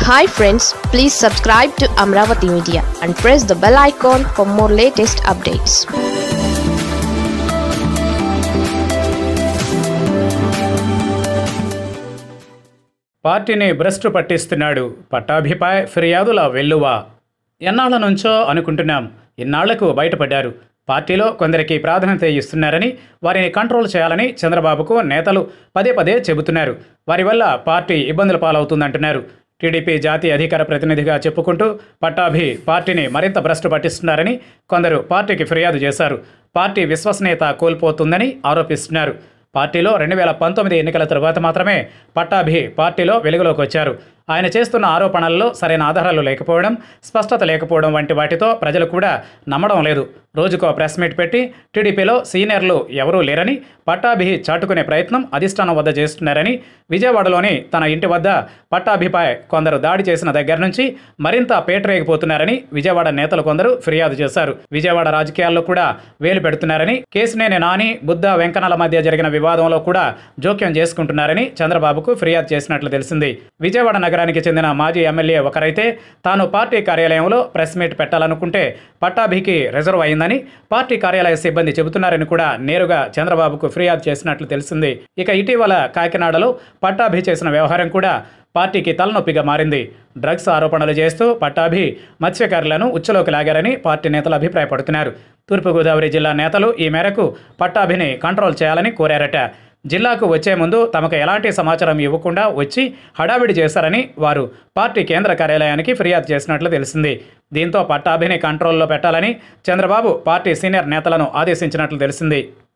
hi friends please subscribe to Amaravati media and press the bell icon for more latest updates పార్టీని భ్రష్టు పట్టిస్తున్నాడు పట్టాభిపై ఫిర్యాదుల వెల్లువ ఎన్నాళ్ల నుంచో అనుకుంటున్నాం ఇన్నాళ్లకు బయటపడ్డారు పార్టీలో కొందరికి ప్రాధాన్యత ఇస్తున్నారని వారిని కంట్రోల్ చేయాలని చంద్రబాబుకు నేతలు పదే పదే చెబుతున్నారు వారి వల్ల పార్టీ ఇబ్బందుల పాలవుతుందంటున్నారు టీడీపీ జాతీయ అధికార ప్రతినిధిగా చెప్పుకుంటూ పట్టాభి పార్టీని మరింత భ్రష్టు పట్టిస్తున్నారని కొందరు పార్టీకి ఫిర్యాదు చేశారు పార్టీ విశ్వసనీయత కోల్పోతుందని ఆరోపిస్తున్నారు పార్టీలో రెండు వేల పంతొమ్మిది ఎన్నికల తరువాత మాత్రమే పట్టాభి పార్టీలో వెలుగులోకి వచ్చారు ఆయన చేస్తున్న ఆరోపణల్లో సరైన ఆధారాలు లేకపోవడం స్పష్టత లేకపోవడం వంటి వాటితో ప్రజలు కూడా నమ్మడం లేదు రోజుకో ప్రెస్ మీట్ పెట్టి టీడీపీలో సీనియర్లు ఎవరూ లేరని పట్టాభి చాటుకునే ప్రయత్నం అధిష్టానం వద్ద చేస్తున్నారని విజయవాడలోని తన ఇంటి వద్ద పట్టాభిపై కొందరు దాడి చేసిన దగ్గర నుంచి మరింత పేటరేగిపోతున్నారని విజయవాడ నేతలు కొందరు ఫిర్యాదు చేశారు విజయవాడ రాజకీయాల్లో కూడా వేలు పెడుతున్నారని కేసినేని నాని బుద్ధ వెంకన్నల మధ్య జరిగిన వివాదంలో కూడా జోక్యం చేసుకుంటున్నారని చంద్రబాబుకు ఫిర్యాదు చేసినట్లు తెలిసింది విజయవాడ నగరానికి చెందిన మాజీ ఎమ్మెల్యే ఒకరైతే తాను పార్టీ కార్యాలయంలో ప్రెస్ మీట్ పెట్టాలనుకుంటే పట్టాభికి రిజర్వ్ అయిందని పార్టీ కార్యాలయ సిబ్బంది చెబుతున్నారని కూడా నేరుగా చంద్రబాబుకు ఫిర్యాదు చేసినట్లు తెలిసింది ఇక ఇటీవల కాకినాడలో పట్టాభి చేసిన వ్యవహారం కూడా పార్టీకి తలనొప్పిగా మారింది డ్రగ్స్ ఆరోపణలు చేస్తూ పట్టాభి మత్స్యకారులను ఉచ్చులోకి లాగారని పార్టీ నేతలు అభిప్రాయపడుతున్నారు తూర్పుగోదావరి జిల్లా నేతలు ఈ మేరకు పట్టాభిని కంట్రోల్ చేయాలని కోరారట జిల్లాకు వచ్చే ముందు తమకు ఎలాంటి సమాచారం ఇవ్వకుండా వచ్చి హడావిడి చేశారని వారు పార్టీ కేంద్ర కార్యాలయానికి ఫిర్యాదు చేసినట్లు తెలిసింది దీంతో పట్టాభిని కంట్రోల్లో పెట్టాలని చంద్రబాబు పార్టీ సీనియర్ నేతలను ఆదేశించినట్లు తెలిసింది